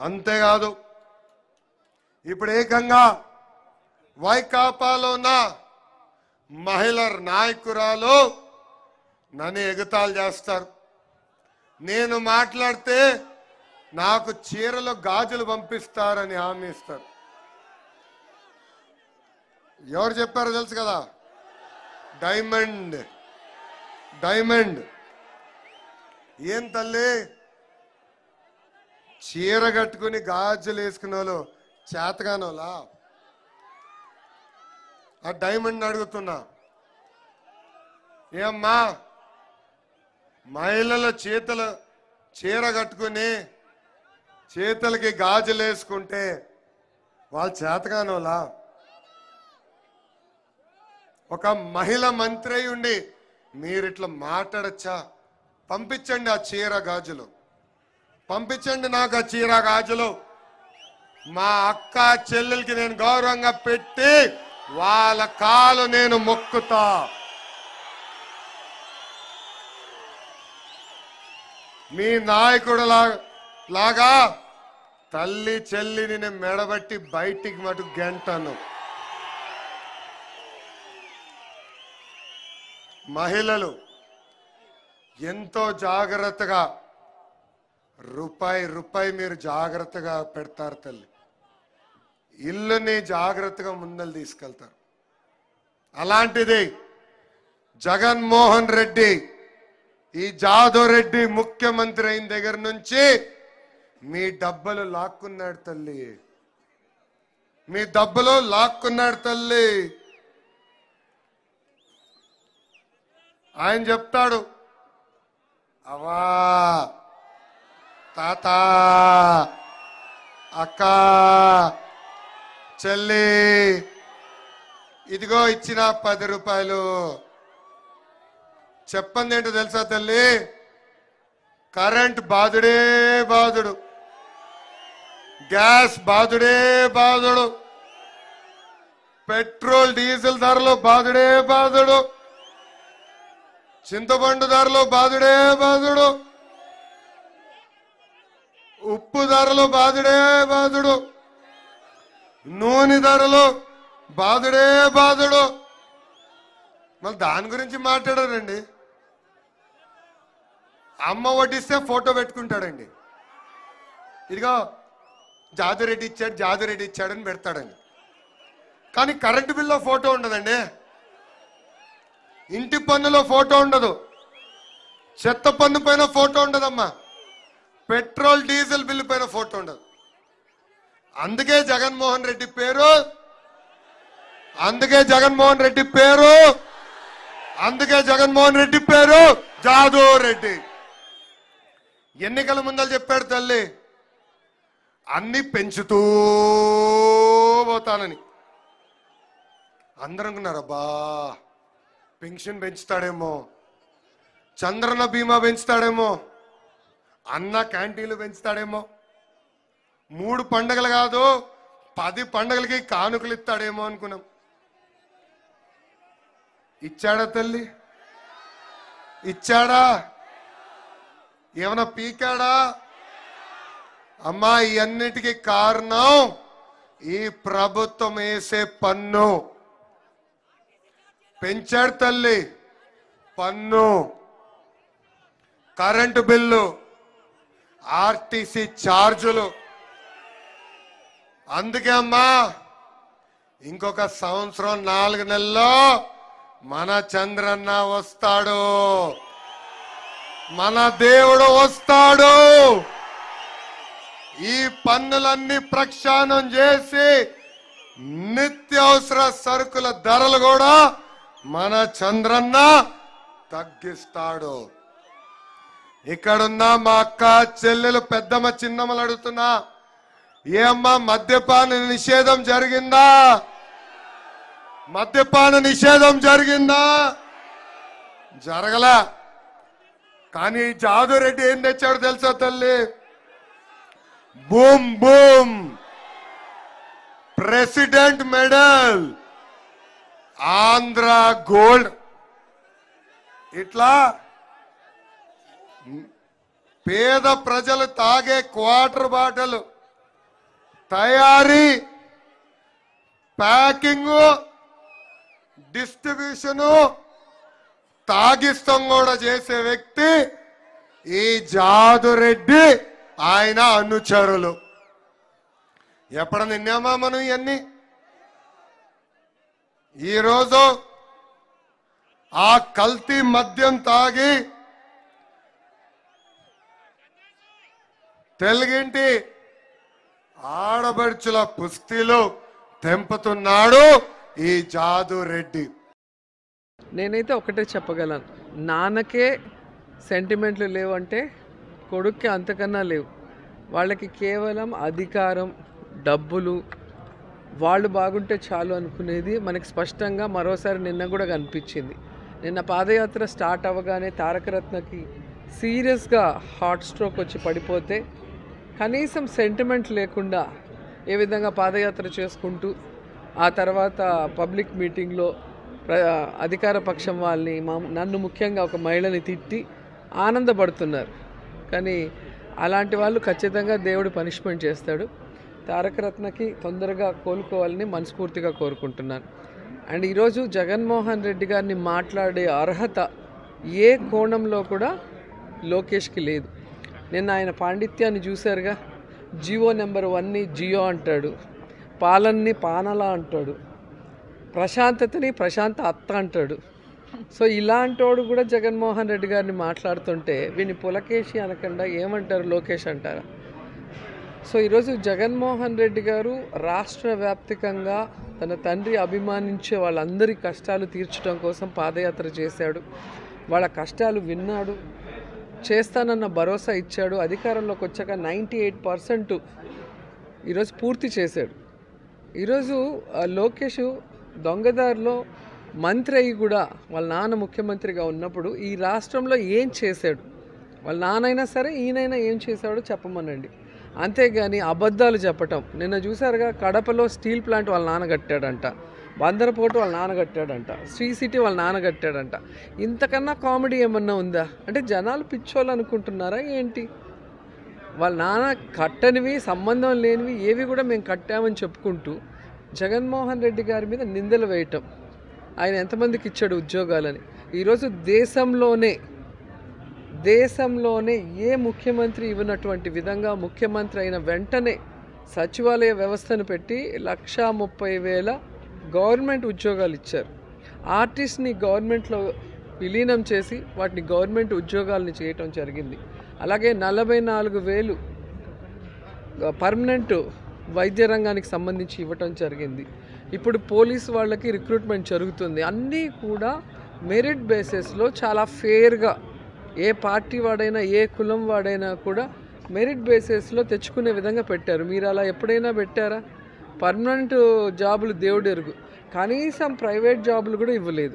అంతేకాదు ఇప్పుడు ఏకంగా వైకాపాలో ఉన్న మహిళ నాయకురాలు నన్ను ఎగతాళి చేస్తారు నేను మాట్లాడితే నాకు చీరలో గాజులు పంపిస్తారని హామీ ఇస్తారు ఎవరు చెప్పారో తెలుసు కదా డైమండ్ డైమండ్ ఏం తల్లి చీర కట్టుకుని గాజులు వేసుకునే వాళ్ళు చేతగానోలా ఆ డైమండ్ అడుగుతున్నా ఏమ్మా మహిళల చేతులు చీర కట్టుకుని చేతులకి గాజులు వేసుకుంటే వాళ్ళు చేతగానోలా ఒక మహిళ మంత్రి అయి ఉండి మీరు ఇట్లా మాట్లాడచ్చా పంపించండి ఆ చీర గాజులు పంపించండి నాకు ఆ చీర గాజులు మా అక్క చెల్లెలకి నేను గౌరవంగా పెట్టి వాళ్ళ కాలు నేను మొక్కుతా మీ నాయకుడు లా- లాగా తల్లి చెల్లిని నేను మెడబట్టి బయటికి మటు గంటను మహిళలు ఎంతో జాగ్రత్తగా రూపాయి రూపాయి మీరు జాగ్రత్తగా పెడతారు తల్లి ఇల్లుని జాగ్రత్తగా ముందలు తీసుకెళ్తారు అలాంటిది జగన్మోహన్ రెడ్డి ఈ జాదవ్ రెడ్డి ముఖ్యమంత్రి అయిన దగ్గర నుంచి మీ డబ్బులు లాక్కున్నాడు తల్లి మీ డబ్బులు లాక్కున్నాడు తల్లి ఆయన చెప్తాడు అవా తాత అక్క చెల్లి ఇదిగో ఇచ్చిన పది రూపాయలు చెప్పండి ఏంటో తెలుసా తల్లి కరెంట్ బాధుడే బాధుడు గ్యాస్ బాధుడే బాధుడు పెట్రోల్ డీజిల్ ధరలు బాధుడే బాధుడు చింతపండు ధరలు బాధుడే బాధుడు ఉప్పు ధరలు బాధుడే బాధుడు నూనె ధరలు బాధుడే బాధుడు మళ్ళీ దాని గురించి మాట్లాడారండి అమ్మ వడ్డిస్తే ఫోటో పెట్టుకుంటాడండి ఇదిగో జాదురెడ్డి ఇచ్చాడు జాదురెడ్డి ఇచ్చాడని పెడతాడండి కానీ కరెంటు బిల్లో ఫోటో ఉండదండి ఇంటి పన్నులో ఫోటో ఉండదు చెత్త పన్ను పైన ఫోటో ఉండదమ్మా పెట్రోల్ డీజిల్ బిల్లు పైన ఫోటో ఉండదు అందుకే జగన్మోహన్ రెడ్డి పేరు అందుకే జగన్మోహన్ రెడ్డి పేరు అందుకే జగన్మోహన్ రెడ్డి పేరు జాదు రెడ్డి ఎన్నికల ముందలు చెప్పాడు తల్లి అన్ని పెంచుతూ పోతానని అందరూ అనుకున్నారు అబ్బా పెన్షన్ పెంచుతాడేమో చంద్రన బీమా పెంచుతాడేమో అన్న క్యాంటీన్లు పెంచుతాడేమో మూడు పండగలు కాదు పది పండగలకి కానుకలు ఇస్తాడేమో అనుకున్నాం ఇచ్చాడా తల్లి ఇచ్చాడా ఏమైనా పీకాడా అమ్మా ఇవన్నిటికీ కారణం ఈ ప్రభుత్వం వేసే పన్ను పెంచాడు తల్లి పన్ను కరెంటు బిల్లు ఆర్టీసీ ఛార్జులు అందుకే అమ్మా ఇంకొక సంవత్సరం నాలుగు నెలల్లో మన చంద్రన్న వస్తాడు మన దేవుడు వస్తాడు ఈ పన్నులన్నీ ప్రక్షాళన చేసి నిత్యావసర సరుకుల ధరలు కూడా మన చంద్రన్న తగ్గిస్తాడు ఇక్కడున్న మా అక్క చెల్లెలు పెద్దమ్మ చిన్నమ్మలు అడుగుతున్నా ఏమ్మా మద్యపాన నిషేధం జరిగిందా మద్యపాన నిషేధం జరిగిందా జరగలా కానీ జాదురెడ్డి ఏం తెచ్చాడు తెలుసా తల్లి boom boom president medal Andhra gold ఇట్లా పేద ప్రజలు తాగే క్వార్టర్ బాటలు తయారీ ప్యాకింగ్ డిస్ట్రిబ్యూషను తాగిస్తం కూడా చేసే వ్యక్తి ఈ జాదురెడ్డి ఆయన అనుచరులు ఎప్పుడు నిన్నామా మనం ఇవన్నీ ఈరోజు ఆ కల్తీ మద్యం తాగి తెలుగింటి ఆడబడుచుల కుస్తీలు తెంపుతున్నాడు ఈ జాదు రెడ్డి నేనైతే ఒకటే చెప్పగలను నాన్నకే సెంటిమెంట్లు లేవు అంటే కొడుక్కి అంతకన్నా లేవు వాళ్ళకి కేవలం అధికారం డబ్బులు వాళ్ళు బాగుంటే చాలు అనుకునేది మనకి స్పష్టంగా మరోసారి నిన్న కూడా కనిపించింది నిన్న పాదయాత్ర స్టార్ట్ అవ్వగానే తారకరత్నకి సీరియస్గా హార్ట్ స్ట్రోక్ వచ్చి పడిపోతే కనీసం సెంటిమెంట్ లేకుండా ఏ విధంగా పాదయాత్ర చేసుకుంటూ ఆ తర్వాత పబ్లిక్ మీటింగ్లో ప్ర అధికార పక్షం వాళ్ళని మా నన్ను ముఖ్యంగా ఒక మహిళని తిట్టి ఆనందపడుతున్నారు కానీ అలాంటి వాళ్ళు ఖచ్చితంగా దేవుడు పనిష్మెంట్ చేస్తాడు తారకరత్నకి తొందరగా కోలుకోవాలని మనస్ఫూర్తిగా కోరుకుంటున్నాను అండ్ ఈరోజు జగన్మోహన్ రెడ్డి గారిని మాట్లాడే అర్హత ఏ కోణంలో కూడా లోకేష్కి లేదు నిన్న ఆయన పాండిత్యాన్ని చూశారుగా జియో నెంబర్ వన్ని జియో అంటాడు పాలన్ని పానలా అంటాడు ప్రశాంతతని ప్రశాంత అత్త అంటాడు సో ఇలాంటోడు కూడా జగన్మోహన్ రెడ్డి గారిని మాట్లాడుతుంటే వీని పులకేషి అనకుండా ఏమంటారు లోకేష్ అంటారా సో ఈరోజు జగన్మోహన్ రెడ్డి గారు రాష్ట్ర వ్యాప్తికంగా తన తండ్రి అభిమానించే వాళ్ళందరి కష్టాలు తీర్చడం కోసం పాదయాత్ర చేశాడు వాళ్ళ కష్టాలు విన్నాడు చేస్తానన్న భరోసా ఇచ్చాడు అధికారంలోకి వచ్చాక నైంటీ ఎయిట్ పర్సెంట్ ఈరోజు పూర్తి చేశాడు ఈరోజు ఆ, లోకేష్ దొంగదారిలో మంత్రి అయ్యి కూడా వాళ్ళ నాన్న ముఖ్యమంత్రిగా ఉన్నప్పుడు ఈ రాష్ట్రంలో ఏం చేశాడు వాళ్ళ నాన్నైనా సరే ఈయనైనా ఏం చేశాడో చెప్పమనండి అంతేగాని అబద్ధాలు చెప్పటం నిన్న చూసారుగా కడపలో స్టీల్ ప్లాంట్ వాళ్ళ నాన్న కట్టాడంట బందరపోటు వాళ్ళ నాన్న కట్టాడంట శ్రీ సిటీ వాళ్ళ నాన్న కట్టాడంట ఇంతకన్నా కామెడీ ఏమన్నా ఉందా అంటే జనాలు పిచ్చోళ్ళు అనుకుంటున్నారా ఏంటి వాళ్ళ నాన్న కట్టనివి సంబంధం లేనివి ఏవి కూడా మేము కట్టామని చెప్పుకుంటూ జగన్మోహన్ రెడ్డి గారి మీద నిందలు వేయటం ఆయన ఎంతమందికి ఇచ్చాడు ఉద్యోగాలని ఈరోజు దేశంలోనే దేశంలోనే ఏ ముఖ్యమంత్రి ఇవ్వనటువంటి విధంగా ముఖ్యమంత్రి అయిన వెంటనే సచివాలయ వ్యవస్థను పెట్టి లక్షా ముప్పై వేల గవర్నమెంట్ ఉద్యోగాలు ఇచ్చారు ఆర్టిస్ట్ని గవర్నమెంట్లో విలీనం చేసి వాటిని గవర్నమెంట్ ఉద్యోగాలని చేయటం జరిగింది అలాగే నలభై నాలుగు వేలు పర్మనెంట్ వైద్య రంగానికి సంబంధించి ఇవ్వటం జరిగింది ఇప్పుడు పోలీస్ వాళ్ళకి రిక్రూట్మెంట్ జరుగుతుంది అన్నీ కూడా మెరిట్ బేసిస్లో చాలా ఫేర్గా ఏ పార్టీ వాడైనా ఏ కులం వాడైనా కూడా మెరిట్ బేసిస్లో తెచ్చుకునే విధంగా పెట్టారు మీరు అలా ఎప్పుడైనా పెట్టారా పర్మనెంట్ జాబులు దేవుడు ఎరుగు కనీసం ప్రైవేట్ జాబులు కూడా ఇవ్వలేదు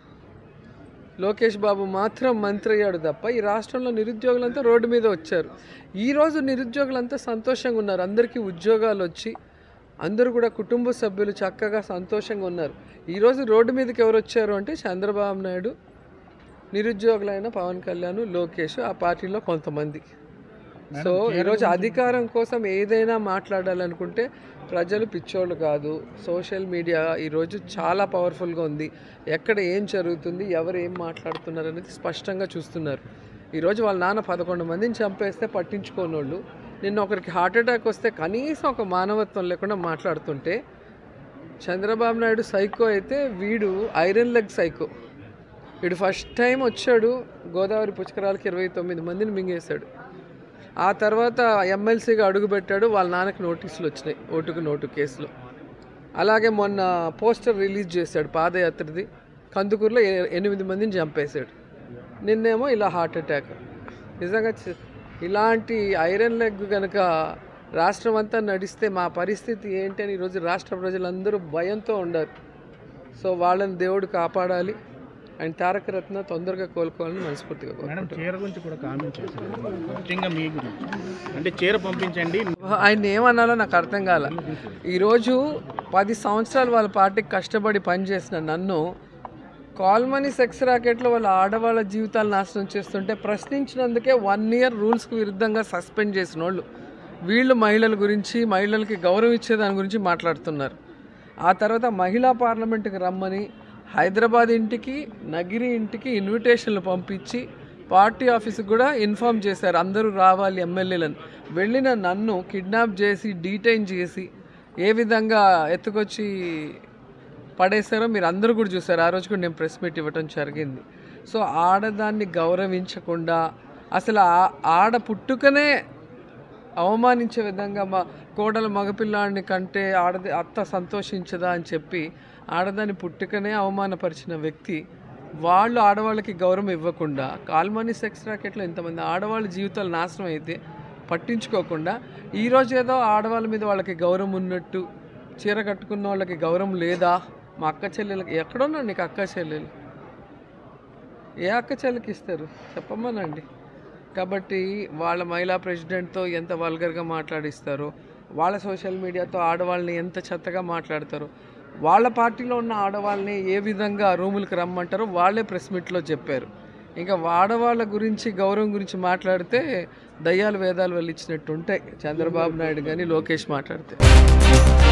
లోకేష్ బాబు మాత్రం మంత్రి అయ్యాడు తప్ప ఈ రాష్ట్రంలో నిరుద్యోగులంతా రోడ్డు మీద వచ్చారు ఈరోజు నిరుద్యోగులంతా సంతోషంగా ఉన్నారు అందరికీ ఉద్యోగాలు వచ్చి అందరూ కూడా కుటుంబ సభ్యులు చక్కగా సంతోషంగా ఉన్నారు ఈరోజు రోడ్డు మీదకి ఎవరు వచ్చారు అంటే చంద్రబాబు నాయుడు నిరుద్యోగులైన పవన్ కళ్యాణ్ లోకేష్ ఆ పార్టీలో కొంతమంది సో ఈరోజు అధికారం కోసం ఏదైనా మాట్లాడాలనుకుంటే ప్రజలు పిచ్చోళ్ళు కాదు సోషల్ మీడియా ఈరోజు చాలా పవర్ఫుల్గా ఉంది ఎక్కడ ఏం జరుగుతుంది ఎవరు ఏం మాట్లాడుతున్నారు అనేది స్పష్టంగా చూస్తున్నారు ఈరోజు వాళ్ళ నాన్న పదకొండు మందిని చంపేస్తే పట్టించుకోనోళ్ళు నిన్న ఒకరికి హార్ట్ అటాక్ వస్తే కనీసం ఒక మానవత్వం లేకుండా మాట్లాడుతుంటే చంద్రబాబు నాయుడు సైకో అయితే వీడు ఐరన్ లెగ్ సైకో వీడు ఫస్ట్ టైం వచ్చాడు గోదావరి పుష్కరాలకి ఇరవై తొమ్మిది మందిని మింగేశాడు ఆ తర్వాత ఎమ్మెల్సీగా అడుగుపెట్టాడు వాళ్ళ నాన్నకి నోటీసులు వచ్చినాయి ఓటుకు నోటు కేసులో అలాగే మొన్న పోస్టర్ రిలీజ్ చేశాడు పాదయాత్రది కందుకూరులో ఎ- ఎనిమిది మందిని చంపేశాడు నిన్నేమో ఇలా హార్ట్ అటాక్ నిజంగా చి- ఇలాంటి ఐరన్ లెగ్ కనుక రాష్ట్రం అంతా నడిస్తే మా పరిస్థితి ఏంటి అని ఈరోజు రాష్ట్ర ప్రజలందరూ భయంతో ఉండారు సో వాళ్ళని దేవుడు కాపాడాలి అండ్ తారక రత్న తొందరగా కోలుకోవాలని మనస్ఫూర్తిగా కోరుకుంటున్నాను. మేడం చీర గురించి కూడా కామెంట్ చేశారు ముఖ్యంగా మీ గురించి అంటే చీర పంపించండి ఆయన ఏమన్నాలో నాకు అర్థం కాల ఈరోజు పది సంవత్సరాలు వాళ్ళ పార్టీకి కష్టపడి పనిచేసిన నన్ను కాల్మనీ సెక్స్ రాకెట్లో వాళ్ళ ఆడవాళ్ళ జీవితాలు నాశనం చేస్తుంటే ప్రశ్నించినందుకే వన్ ఇయర్ రూల్స్కి విరుద్ధంగా సస్పెండ్ చేసిన వాళ్ళు వీళ్ళు మహిళల గురించి మహిళలకి గౌరవం ఇచ్చే దాని గురించి మాట్లాడుతున్నారు ఆ తర్వాత మహిళా పార్లమెంట్కి రమ్మని హైదరాబాద్ ఇంటికి నగిరి ఇంటికి ఇన్విటేషన్లు పంపించి పార్టీ ఆఫీస్కి కూడా ఇన్ఫామ్ చేశారు అందరూ రావాలి ఎమ్మెల్యేలను వెళ్ళిన నన్ను కిడ్నాప్ చేసి డీటైన్ చేసి ఏ విధంగా ఎత్తుకొచ్చి పడేశారో మీరు అందరూ కూడా చూసారు ఆ రోజు కూడా నేను ప్రెస్ మీట్ ఇవ్వటం జరిగింది సో ఆడదాన్ని గౌరవించకుండా అసలు ఆ- ఆడ పుట్టుకనే అవమానించే విధంగా మా కోడల మగపిల్లాడిని కంటే ఆడది అత్త సంతోషించదా అని చెప్పి ఆడదాని పుట్టుకనే అవమానపరిచిన వ్యక్తి వాళ్ళు ఆడవాళ్ళకి గౌరవం ఇవ్వకుండా కాల్మనీ సెక్స్ రాకెట్లో ఇంతమంది ఆడవాళ్ళ జీవితాలు నాశనం అయితే పట్టించుకోకుండా ఈరోజు ఏదో ఆడవాళ్ళ మీద వాళ్ళకి గౌరవం ఉన్నట్టు చీర కట్టుకున్న వాళ్ళకి గౌరవం లేదా మా అక్క చెల్లెలకి ఎక్కడున్నా నీకు అక్క చెల్లెలు ఏ అక్క చెల్లెకి ఇస్తారు చెప్పమనండి కాబట్టి వాళ్ళ మహిళా ప్రెసిడెంట్తో ఎంత వల్గర్గా మాట్లాడిస్తారో వాళ్ళ సోషల్ మీడియాతో ఆడవాళ్ళని ఎంత చెత్తగా మాట్లాడతారో వాళ్ళ పార్టీలో ఉన్న ఆడవాళ్ళని ఏ విధంగా రూములకు రమ్మంటారో వాళ్ళే ప్రెస్ మీట్లో చెప్పారు ఇంకా ఆడవాళ్ళ గురించి గౌరవం గురించి మాట్లాడితే దయ్యాలు వేదాలు వెళ్ళిచ్చినట్టు ఉంటాయి చంద్రబాబు నాయుడు కానీ లోకేష్ మాట్లాడితే